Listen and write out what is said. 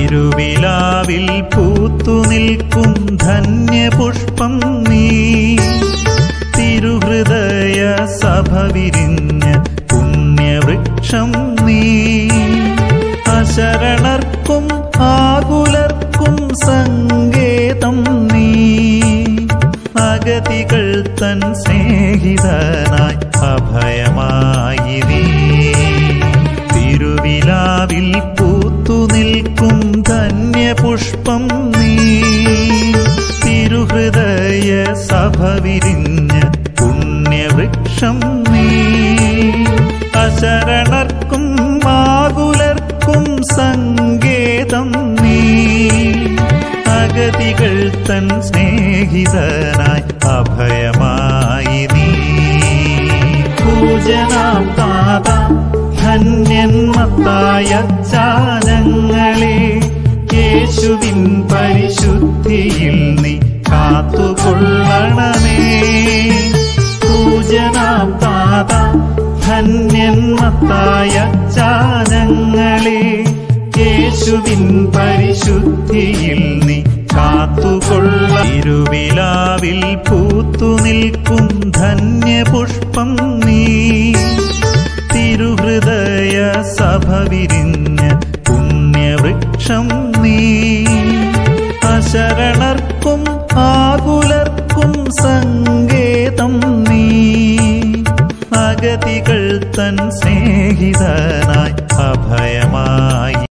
തിരുവിലാവിൽ പൂത്തു നിൽക്കും ധന്യപുഷ്പം നീ തിരുഹൃദയ സഭ വിരിഞ്ഞ പുണ്യവൃക്ഷം നീ അശരണർക്കും ആകുലർക്കും സങ്കേതം നീ അഗതികൾ തൻ സ്നേഹിതനായി അഭയമായി നീ തിരുവിലാവിൽ പൂത്തു നിൽക്കും ധന്യപുഷ്പം നീ തിരുഹൃദയ സഭ വിരിഞ്ഞ പുണ്യവൃക്ഷം നീ അശരണർക്കും ആകുലർക്കും സങ്കേതം നീ അഗതികൾ തൻ സ്നേഹിതനായി അഭയമായി നീ പൂജനാം താത ധന്യന്മത്തായ ചാനങ്ങളെ യേശുവിൻ പരിശുദ്ധിയിൽ നീ കാത്തുകൊള്ളണമേ പൂജനാം താത ധന്യന്മത്തായ ചാനങ്ങളെ യേശുവിൻ പരിശുദ്ധിയിൽ നീ കാത്തുകൊള്ള ഇരുവിലാവിൽ പൂത്തു നിൽക്കും ധന്യപുഷ്പം നീ തിരുഹൃദയ സഭ വിരിഞ്ഞ പുണ്യവൃക്ഷം നീ അശരണർക്കും ആകുലർക്കും സങ്കേതം നീ അഗതികൾ തൻ സ്നേഹിതനായി അഭയമായി